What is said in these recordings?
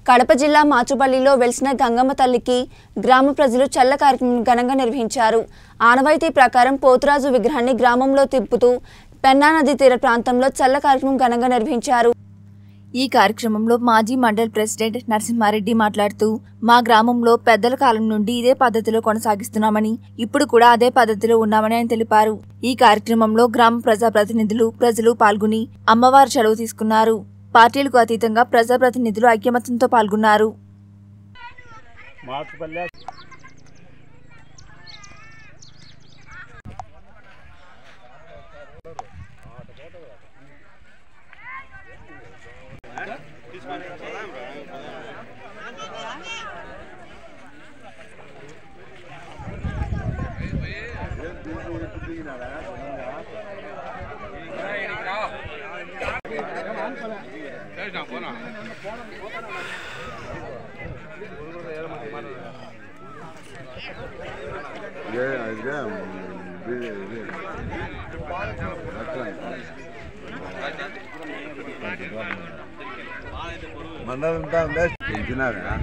కడప జిల్లా మాచుపల్లిలో వెలిసిన గంగమ్మ తల్లికి గ్రామ ప్రజలు చల్ల కార్యక్రమం ఘనంగా నిర్వహించారు ఆనవాయితీ ప్రకారం పోతురాజు విగ్రహాన్ని గ్రామంలో తిప్పుతూ పెన్నా నది తీర ప్రాంతంలో చల్ల కార్యక్రమం ఘనంగా నిర్వహించారు ఈ కార్యక్రమంలో మాజీ మండల్ ప్రెసిడెంట్ నరసింహారెడ్డి మాట్లాడుతూ మా గ్రామంలో పెద్దల కాలం నుండి ఇదే పద్ధతిలో కొనసాగిస్తున్నామని ఇప్పుడు కూడా అదే పద్ధతిలో ఉన్నామని ఆయన తెలిపారు ఈ కార్యక్రమంలో గ్రామ ప్రజాప్రతినిధులు ప్రజలు పాల్గొని అమ్మవారి సెలవు తీసుకున్నారు పార్టీలకు అతీతంగా ప్రజాప్రతినిధులు ఐక్యమత్యంతో పాల్గొన్నారు మాచుపల్లె ఇదే ఇదే ఇది ఇది అట్లా మండలంతా ఉందా పెంచినారా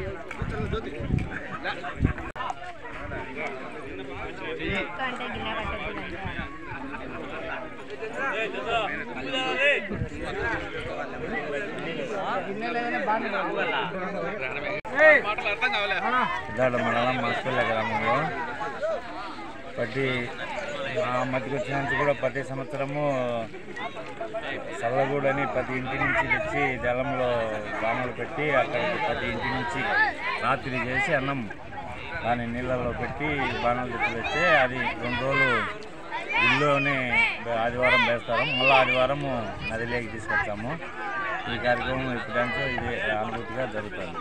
ఇదాడ మండలం మాస్పల్లి గ్రామంలో ప్రతి ఆ మధ్యకి వచ్చినంత కూడా ప్రతి సంవత్సరము చల్లగూడని ప్రతి ఇంటి నుంచి తెచ్చి జలంలో బాణలు పెట్టి అక్కడికి ప్రతి ఇంటి నుంచి రాత్రి చేసి అన్నం దాన్ని నీళ్ళలో పెట్టి బాణలు తెచ్చి తెస్తే అది రెండు రోజులు ఇల్లులోనే ఆదివారం వేస్తారు మళ్ళీ ఆదివారము నదిలోకి తీసుకొచ్చాము ఈ కార్యక్రమం ఎప్పుడంటే ఇది అనుభూతిగా జరుగుతుంది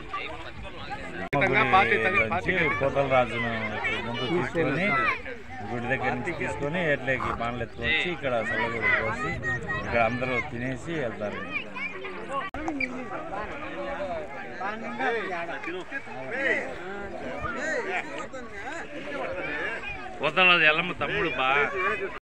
గుడి నుంచి కోతల రాజును ముందు తీసుకొని గుడి దగ్గర నుంచి తీసుకొని ఎట్లకి బాణలు ఎత్తుకొచ్చి ఇక్కడ సల్లగూడ పోసి ఇక్కడ అందరూ తినేసి వెళ్తారు కోతల రాజు ఎల్లమ్మ తమ్ముడు బా